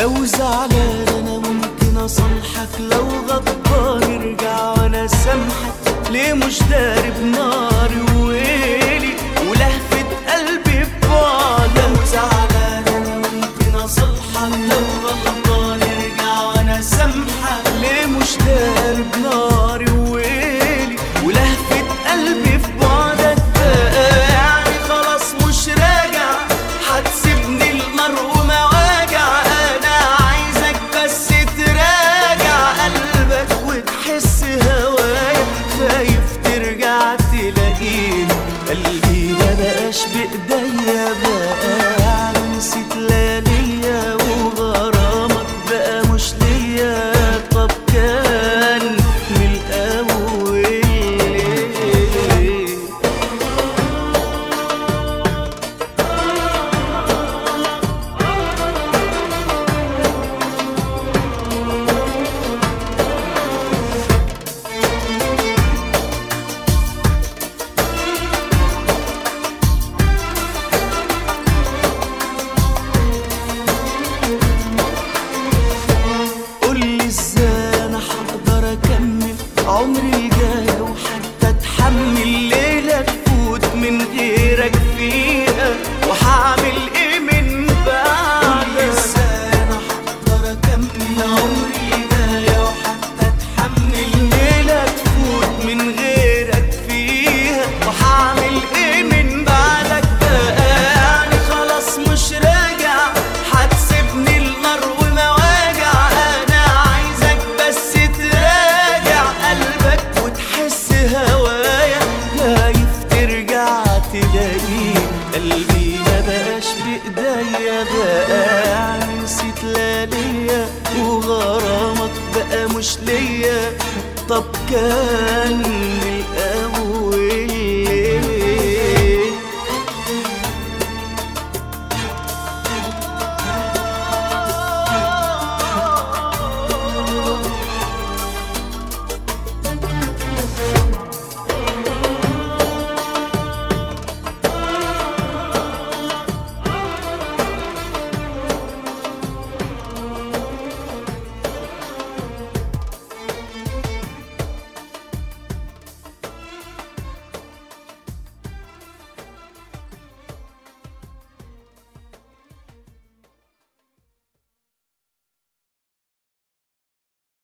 لو زعلان انا ممكن اصالحك لو غضبان ارجع وانا سامحك ليه مش داري بناري وويلي ولهفة قلبي ببعد لو زعلان انا ممكن اصالحك لو غضبان ارجع وانا سامحك ليه مش داري بناري وويلي ولهفة قلبي في بعدك بقى يعني خلاص مش راجع هتسيبني النار ومواجع انا عايزك بس تراجع قلبك وتحس هوايا خايف ترجع تلاقيني قلبي ما بقاش بايديا بقى يعني نسيت لياليا وغرامك بقى مش ليا طب كان من الاول ليه قولي ازاي انا هقدر اكمل عمري الجاي وحتى اتحمل ليلة تفوت من غيرك فيها وهعمل ايه من بعدك قولي ازاي انا هقدر اكمل عمري الجاي وحتى اتحمل ليلة تفوت من غيرك فيها وهعمل ايه من بعدك بقى يعني خلاص مش راجع هتسيبني النار ومواجع انا عايزك بس تراجع قلبك وتحس هوايا خايف ترجع تلاقيه قلبي ما بقاش بايديا بقى يعني نسيت لياليا وغرامك بقى مش ليا طب كان من الاول